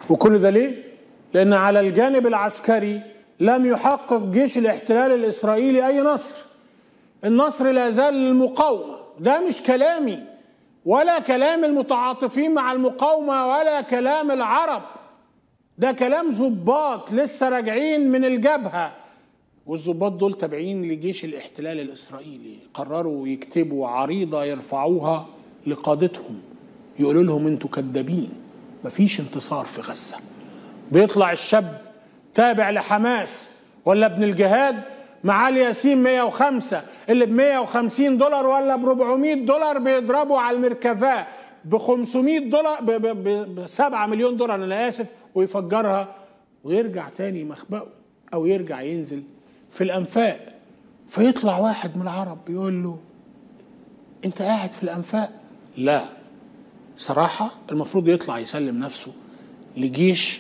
وكل ده ليه؟ لأن على الجانب العسكري لم يحقق جيش الاحتلال الإسرائيلي أي نصر النصر لا زال للمقاومة ده مش كلامي ولا كلام المتعاطفين مع المقاومة ولا كلام العرب ده كلام ظباط لسه راجعين من الجبهة والظباط دول تابعين لجيش الاحتلال الإسرائيلي قرروا يكتبوا عريضة يرفعوها لقادتهم يقولوا لهم انتوا كدابين مفيش انتصار في غزة بيطلع الشاب تابع لحماس ولا ابن الجهاد معاه الياسين 105 اللي ب 150 دولار ولا ب 400 دولار بيضربوا على المركفاه ب 500 دولار ب 7 مليون دولار انا اسف ويفجرها ويرجع تاني مخبأه او يرجع ينزل في الانفاق فيطلع واحد من العرب يقول له انت قاعد في الانفاق لا صراحة المفروض يطلع يسلم نفسه لجيش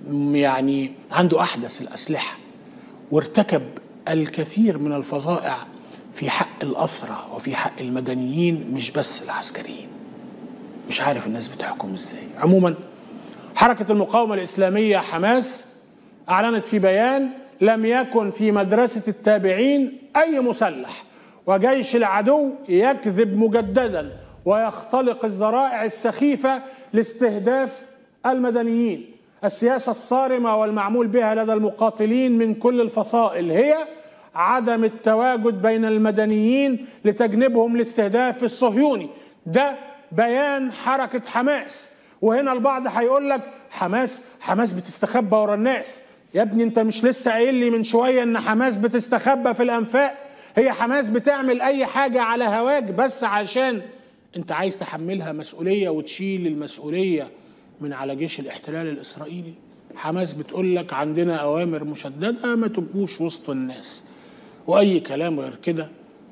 يعني عنده أحدث الأسلحة وارتكب الكثير من الفظائع في حق الأسرى وفي حق المدنيين مش بس العسكريين مش عارف الناس بتحكم ازاي عموما حركة المقاومة الإسلامية حماس أعلنت في بيان لم يكن في مدرسة التابعين أي مسلح وجيش العدو يكذب مجددا ويختلق الذرائع السخيفة لاستهداف المدنيين السياسة الصارمة والمعمول بها لدى المقاتلين من كل الفصائل هي عدم التواجد بين المدنيين لتجنبهم الاستهداف الصهيوني ده بيان حركة حماس وهنا البعض هيقول لك حماس حماس بتستخبى ورا الناس يا ابني انت مش لسه قايل لي من شويه ان حماس بتستخبى في الانفاق هي حماس بتعمل اي حاجه على هواك بس عشان انت عايز تحملها مسؤوليه وتشيل المسؤوليه من على جيش الاحتلال الاسرائيلي حماس بتقول لك عندنا اوامر مشدده ما تبقوش وسط الناس واي كلام غير كده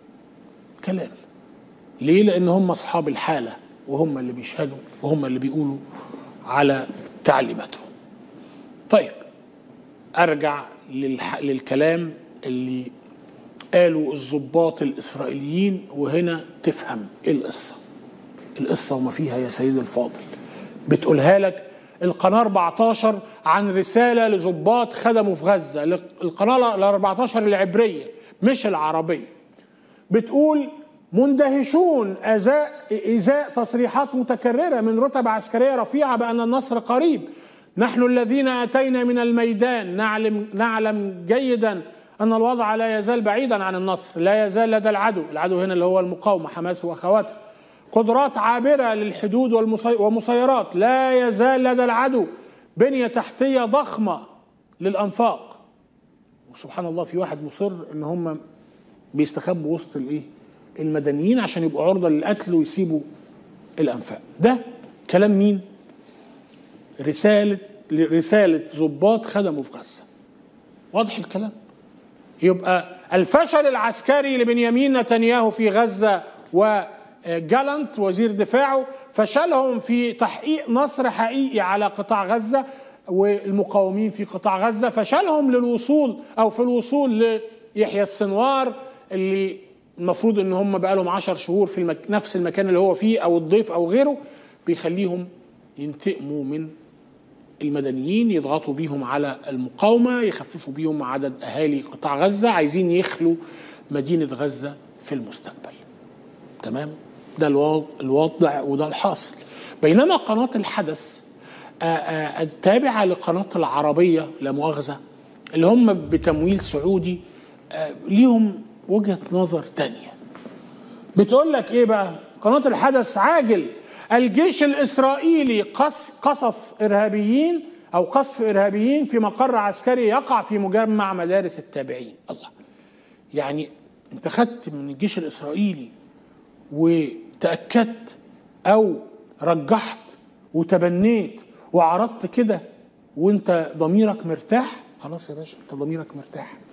كلام ليه لان هم اصحاب الحاله وهم اللي بيشهدوا وهم اللي بيقولوا على تعليماتهم طيب ارجع للح... للكلام اللي قالوا الضباط الاسرائيليين وهنا تفهم ايه القصه القصه وما فيها يا سيدي الفاضل بتقولها لك القناه 14 عن رساله لضباط خدموا في غزه القناه ال 14 العبريه مش العربيه بتقول مندهشون ازاء ازاء تصريحات متكرره من رتب عسكريه رفيعه بان النصر قريب نحن الذين اتينا من الميدان نعلم نعلم جيدا ان الوضع لا يزال بعيدا عن النصر لا يزال لدى العدو العدو هنا اللي هو المقاومه حماس واخواتها قدرات عابره للحدود ومسيرات لا يزال لدى العدو بنيه تحتيه ضخمه للانفاق وسبحان الله في واحد مصر ان هم بيستخبوا وسط الايه المدنيين عشان يبقوا عرضه للقتل ويسيبوا الانفاق ده كلام مين رساله رساله ضباط خدموا في غزه واضح الكلام يبقى الفشل العسكري لبنيامين نتنياهو في غزه وجالنت وزير دفاعه فشلهم في تحقيق نصر حقيقي على قطاع غزه والمقاومين في قطاع غزه فشلهم للوصول او في الوصول ليحيى السنوار اللي المفروض ان هم بقى لهم 10 شهور في المك... نفس المكان اللي هو فيه او الضيف او غيره بيخليهم ينتقموا من المدنيين يضغطوا بيهم على المقاومه يخففوا بيهم عدد اهالي قطاع غزه عايزين يخلوا مدينه غزه في المستقبل تمام ده الوضع وده الحاصل بينما قناه الحدث التابعه لقناه العربيه لا مؤاخذه اللي هم بتمويل سعودي ليهم وجهه نظر تانية بتقول لك ايه بقى قناه الحدث عاجل الجيش الاسرائيلي قص قصف ارهابيين او قصف ارهابيين في مقر عسكري يقع في مجمع مدارس التابعين الله يعني انت خدت من الجيش الاسرائيلي وتاكدت او رجحت وتبنيت وعرضت كده وانت ضميرك مرتاح خلاص يا باشا انت ضميرك مرتاح